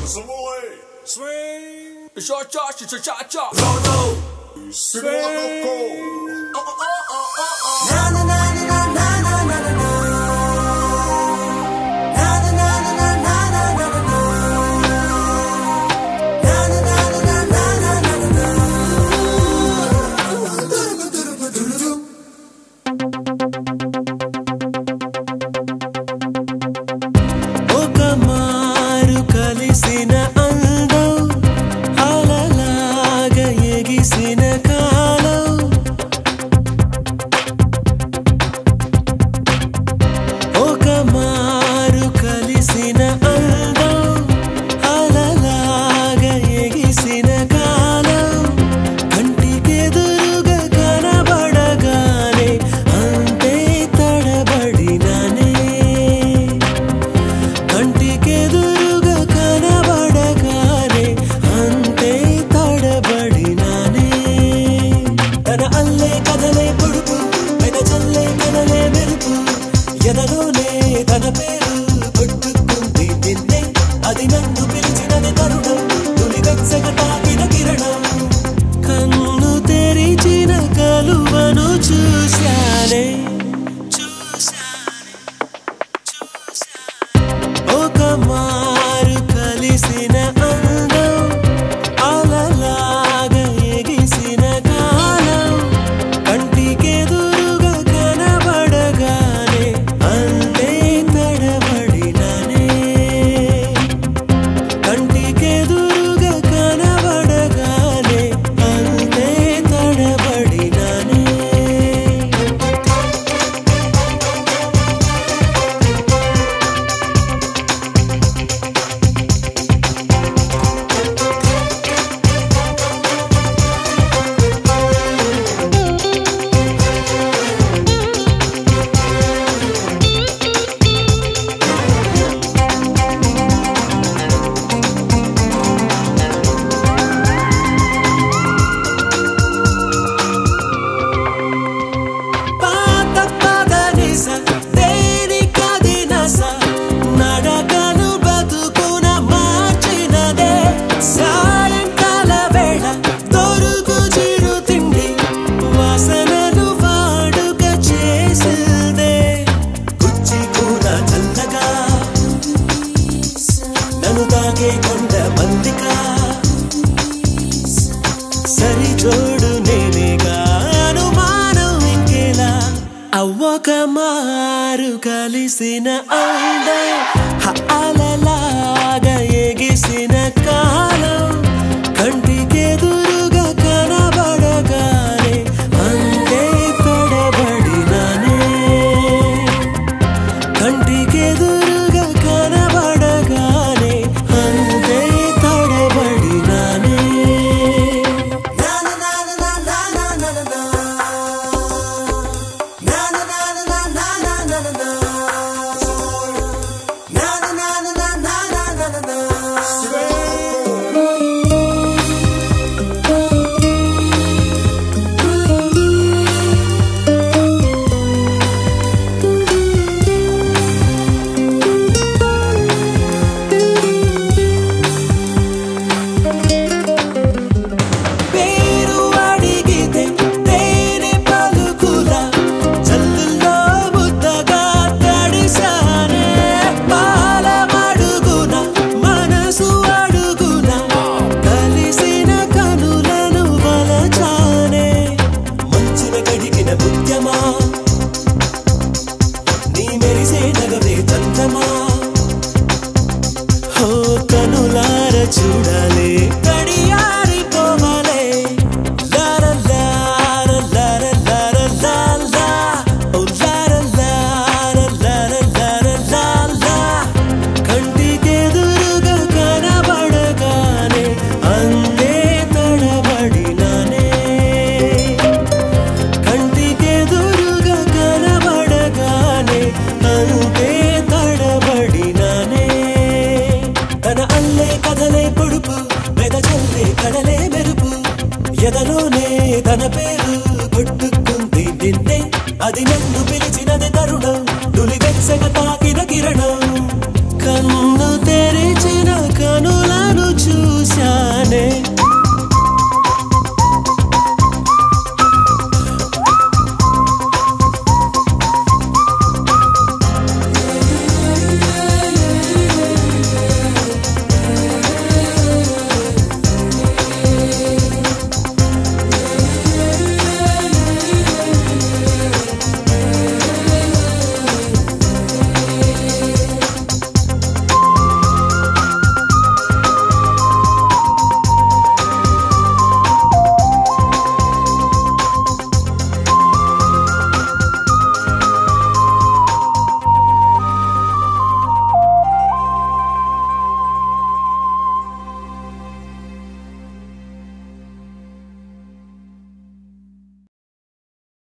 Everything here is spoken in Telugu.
Swing. Swing. Cha cha cha cha cha cha. Rondo. Swing. ఒక మారు కలిసిన అందం అలలాగ ఎగిసిన కాలం ఒక మారు కలిసిన అందం అలలాగ ఎగిసిన కాలం కంటికెదురుగా కనబడగానే అంతే తడబడినానే కంటికెదురుగా కనబడగానే అంతే తడబడినానే తన అల్లే కదలే పొడుపు పెద చల్లే కదలే మెరుపు ఎదలోనే తన పేరు కొట్టుకుంది నిన్నే అది నన్ను పిలిచినది తరుణం తొలి వెచ్చగ తాకిన కిరణం కన్ను తెరిచిన కలువను చూశానే చూశానే ఒక మారు కలిసిన అందం అలలాగ ఎగిసిన కాలం కంటికెదురుగా కనబడగానే అంతే తడబడినానే కంటికెదురుగా కనబడగానే అంతే తడబడినానే పాత పాత నిస దేనికది నస నడకను బతుకున మార్చినదే సాయంకాల వేళ దొరుకు చిరు తిండి వాసనలు వాడుక చేసిందే కుచ్చి కూడా చల్లగా నన్ను తాకే కొండ మందిగా సరి జోడు నేనేగా అనుమానం ఇంకేలా అవ్వక మారు కలిసిన అంద అలలాగా ఎగిసిన కాలం కంటికెదురుగా కనబడగానే అంతే తడబడినానే కంటికెదురుగా కనబడగానే అంతే తడబడినానే పేరు అడిగితే తేనె పలుకుల చల్లుల్లో ముద్దగా తడిసానే పాల మడుగున మనసు అడుగున కలిసిన కనులను వలచానే మంచిన కడిగిన ముత్యమా నీ మెరిసే నగవే చందమా హో కనులార చూడాలి కడియారిపోవాలే లార లార లార లార లాలా ఓ లార లార లార లార లాలా కంటికెదురుగా కనబడగానే అందే తడబడినానే కంటికెదురుగా కనబడగానే అంతే తడబడినానే తన అల్లే కదలే పొడుపు మెద చల్లే కడలే మెరుపు ఎదలోనే తన పేరు కొట్టుకుంది నిన్నే అది నన్ను పిలిచినది తరుణం తొలి వెచ్చగా తాకిన కిరణం